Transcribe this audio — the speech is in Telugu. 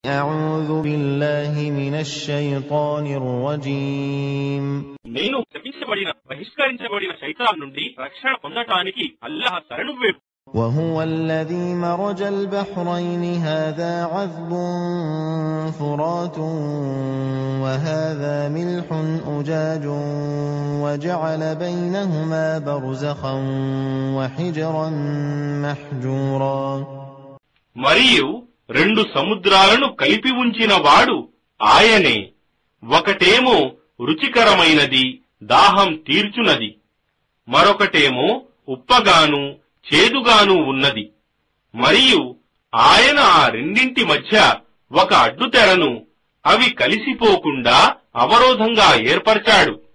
أعوذ بالله من الشيطان الرجيم నేను శపించబడిన బహిష్కరించబడిన శైతాన్ నుండి రక్షణ పొందటానికి అల్లాహ్ శరణు వేపు وهو الذي مرج البحرين هذا عذب فرات وهذا ملح أجاج وجعل بينهما برزخا وحجرا محجورا మరియు రెండు సముద్రాలను కలిపి ఉంచిన వాడు ఆయనే ఒకటేమో రుచికరమైనది దాహం తీర్చునది మరొకటేమో ఉప్పగాను చేదుగాను ఉన్నది మరియు ఆయన ఆ రెండింటి మధ్య ఒక అడ్డుతెరను అవి కలిసిపోకుండా అవరోధంగా ఏర్పరచాడు